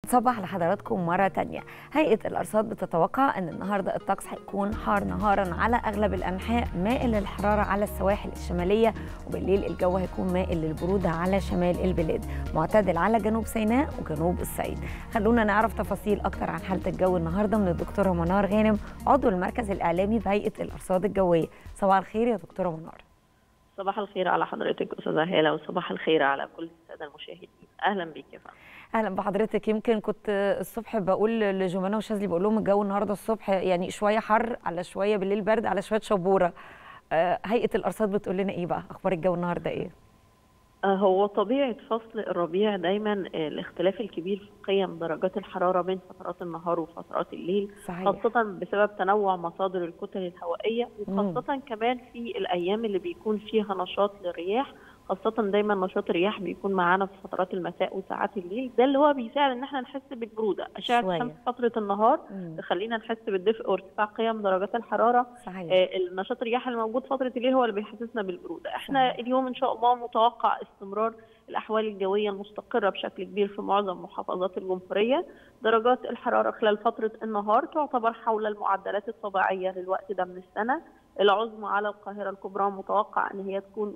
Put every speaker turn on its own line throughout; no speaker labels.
صباح لحضراتكم مرة تانية هيئة الأرصاد بتتوقع أن النهاردة الطقس هيكون حار نهارا على أغلب الأنحاء مائل للحرارة على السواحل الشمالية وبالليل الجو هيكون مائل للبرودة على شمال البلاد معتدل على جنوب سيناء وجنوب الصعيد خلونا نعرف تفاصيل أكتر عن حالة الجو النهاردة من الدكتورة منار غانم عضو المركز الإعلامي بهيئة الأرصاد الجوية صباح الخير يا دكتورة منار
صباح الخير على حضرتك استاذه هاله وصباح الخير على كل الساده المشاهدين اهلا بيك يا فندم
اهلا بحضرتك يمكن كنت الصبح بقول لجمانه وشاذلي بقول لهم الجو النهارده الصبح يعني شويه حر على شويه بالليل برد على شويه شبوره هيئه الارصاد بتقول لنا ايه بقى اخبار الجو النهارده ايه
هو طبيعة فصل الربيع دايما الاختلاف الكبير في قيم درجات الحرارة بين فترات النهار وفترات الليل
صحيح.
خاصة بسبب تنوع مصادر الكتل الهوائية وخاصة مم. كمان في الأيام اللي بيكون فيها نشاط للرياح خاصة دايما نشاط الرياح بيكون معانا في فترات المساء وساعات الليل ده اللي هو بيساعد ان احنا نحس بالبرودة أشعة الشمس فترة النهار تخلينا نحس بالدفء وارتفاع قيم درجات الحرارة
صحيح.
آه النشاط الرياح الموجود فترة الليل هو اللي بيحسسنا بالبرودة احنا صحيح. اليوم ان شاء الله متوقع استمرار الأحوال الجوية المستقرة بشكل كبير في معظم محافظات الجمهورية درجات الحرارة خلال فترة النهار تعتبر حول المعدلات الطبيعية للوقت ده من السنة العظمى على القاهرة الكبرى متوقع أن هي تكون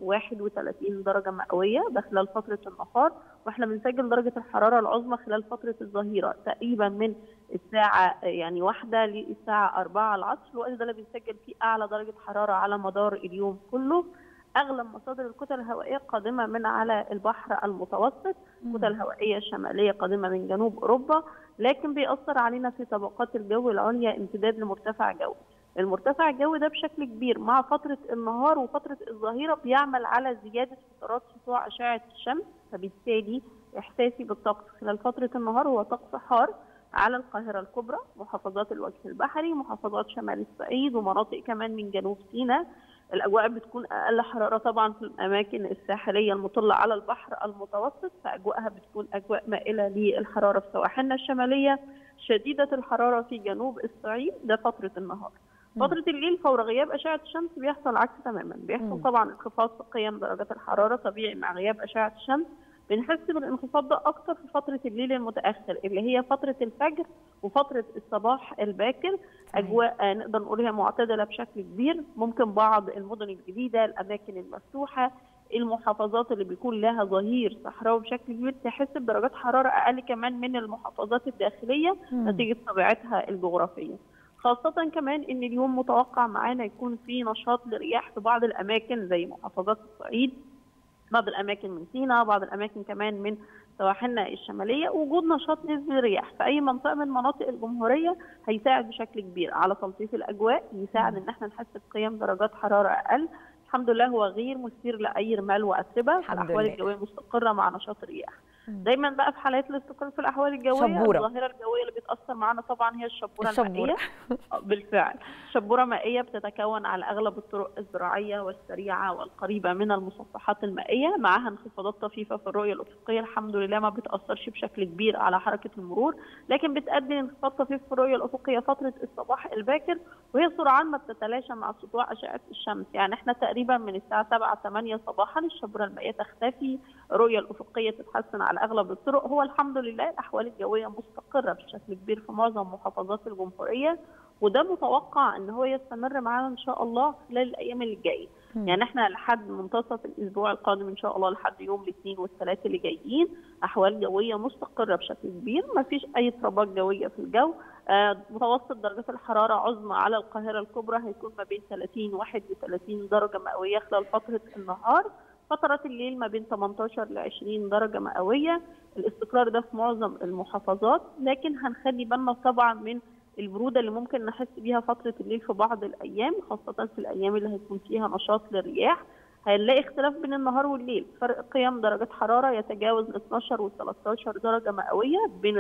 31 درجة مئوية ده خلال فترة النهار واحنا بنسجل درجة الحرارة العظمى خلال فترة الظهيرة تقريبا من الساعة يعني واحدة للساعة 4 العصر الوقت ده اللي بنسجل فيه أعلى درجة حرارة على مدار اليوم كله اغلب مصادر الكتل الهوائيه قادمه من على البحر المتوسط كتل هوائيه شماليه قادمه من جنوب اوروبا لكن بيأثر علينا في طبقات الجو العليا امتداد لمرتفع جوي المرتفع الجوي ده بشكل كبير مع فتره النهار وفتره الظهيره بيعمل على زياده فترات سطوع اشعه الشمس فبالتالي احساسي بالطقس خلال فتره النهار هو طقس حار على القاهرة الكبرى محافظات الوجه البحري محافظات شمال الصعيد ومناطق كمان من جنوب سيناء الأجواء بتكون أقل حرارة طبعا في الأماكن الساحلية المطلة على البحر المتوسط فأجواءها بتكون أجواء مائلة للحرارة في سواحلنا الشمالية شديدة الحرارة في جنوب الصعيد ده فترة النهار فترة الليل فور غياب أشعة الشمس بيحصل عكس تماما بيحصل طبعا انخفاض في قيم درجات الحرارة طبيعي مع غياب أشعة الشمس بنحس بالانخفاض ده اكتر في فتره الليل المتاخر اللي هي فتره الفجر وفتره الصباح الباكر اجواء نقدر نقول هي معتدله بشكل كبير ممكن بعض المدن الجديده الاماكن المفتوحه المحافظات اللي بيكون لها ظهير صحراوي بشكل كبير تحس بدرجات حراره اقل كمان من المحافظات الداخليه مم. نتيجه طبيعتها الجغرافيه خاصة كمان إن اليوم متوقع معانا يكون في نشاط للرياح في بعض الأماكن زي محافظات الصعيد بعض الاماكن من سيناء بعض الاماكن كمان من سواحلنا الشماليه وجود نشاط نسبي رياح في اي منطقه من مناطق الجمهوريه هيساعد بشكل كبير على تلطيف الاجواء يساعد ان احنا نحس بقيم درجات حراره اقل الحمد لله هو غير مثير لاي رمال واتربه الاحوال الجويه مستقره مع نشاط الرياح دايما بقى في حالات الاستقرار في الاحوال الجويه
شبورة.
الظاهره الجويه اللي بتاثر معانا طبعا هي الشبوره,
الشبورة.
المائيه بالفعل شبوره مائيه بتتكون على اغلب الطرق الزراعيه والسريعه والقريبه من المصفحات المائيه معها انخفاضات طفيفه في الرؤيه الافقيه الحمد لله ما بتاثرش بشكل كبير على حركه المرور لكن بتؤدي لانخفاض طفيف في الرؤيه الافقيه فتره الصباح الباكر وهي سرعان ما بتتلاشى مع سطوع اشعه الشمس يعني احنا تقريبا من الساعه 7 8 صباحا الشبوره المائيه تختفي الرؤيه الافقيه تتحسن على اغلب الطرق هو الحمد لله الاحوال الجويه مستقره بشكل كبير في معظم محافظات الجمهوريه وده متوقع ان هو يستمر معانا ان شاء الله خلال الايام اللي جايه يعني احنا لحد منتصف الاسبوع القادم ان شاء الله لحد يوم الاثنين والثلاث اللي جايين احوال جويه مستقره بشكل كبير ما فيش اي اضطرابات جويه في الجو آه متوسط درجات الحراره عظمى على القاهره الكبرى هيكون ما بين 30 31 درجه مئويه خلال فتره النهار فترات الليل ما بين 18 ل 20 درجه مئويه الاستقرار ده في معظم المحافظات لكن هنخلي بالنا طبعا من البروده اللي ممكن نحس بيها فتره الليل في بعض الايام خاصه في الايام اللي هيكون فيها نشاط للرياح هنلاقي اختلاف بين النهار والليل فرق قيم درجات حراره يتجاوز ال 12 وال 13 درجه مئويه بين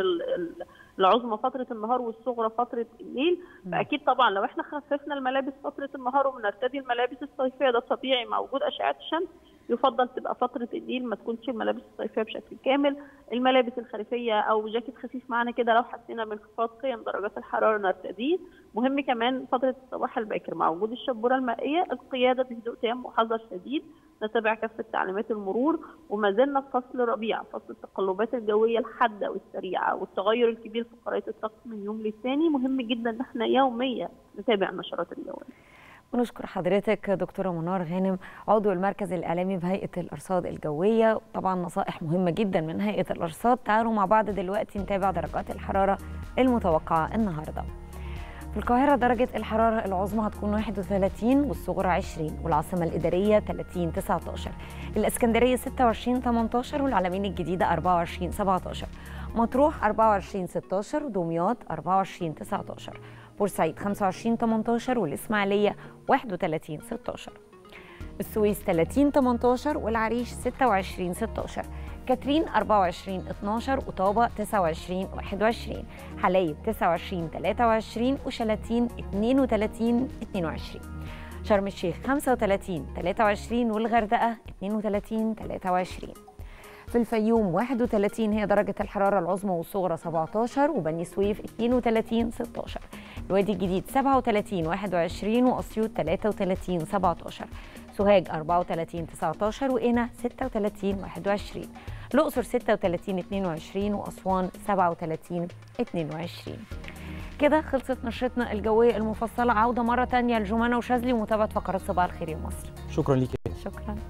العظمى فتره النهار والصغرى فتره الليل فاكيد طبعا لو احنا خففنا الملابس فتره النهار وبنرتدي الملابس الصيفيه ده طبيعي مع وجود اشعه الشمس يفضل تبقى فتره الليل ما تكونش الملابس الصيفيه بشكل كامل الملابس الخريفيه او جاكيت خفيف معانا كده لو حسينا بانخفاض قيم درجات الحراره نرتديه مهم كمان فتره الصباح الباكر مع وجود الشبوره المائيه القياده بهدوء تام وحذر شديد نتابع كافه تعليمات المرور وما زلنا في فصل ربيع فصل التقلبات الجويه الحاده والسريعه والتغير الكبير في خرائط الطقس من يوم للتاني مهم جدا ان احنا يوميا نتابع النشرات الجويه
ونشكر حضرتك دكتورة منار غانم عضو المركز الإعلامي بهيئة الأرصاد الجوية طبعا نصائح مهمة جدا من هيئة الأرصاد تعالوا مع بعض دلوقتي نتابع درجات الحرارة المتوقعة النهاردة في القاهرة درجة الحرارة العظمى هتكون 31 والصغرى 20 والعاصمة الإدارية 30 19 الإسكندرية 26 18 والعلمين الجديدة 24 17 مطروح 24 16 ودمياط 24 19 بورسعيد 25 18 والإسماعيلية 31 16 السويس 30 18 والعريش 26 16 كاترين 24 12 وطابة 29 21 حلايب 29 23 وشلاتين 32 22 شرم الشيخ 35 23 والغردقة 32 23 في الفيوم 31 هي درجة الحرارة العظمى والصغرى 17 وبني سويف 32 16 الوادي الجديد 37 21 وأسيوط 33 17 سوهاج 34 19 وقنا 36 21 الأقصر 36 22 وأسوان 37 22 كده خلصت نشرتنا الجوية المفصلة عودة مرة تانية لجمانة وشاذلي ومتابعة فقرات صباح الخير يا مصر
شكرا ليك
شكرا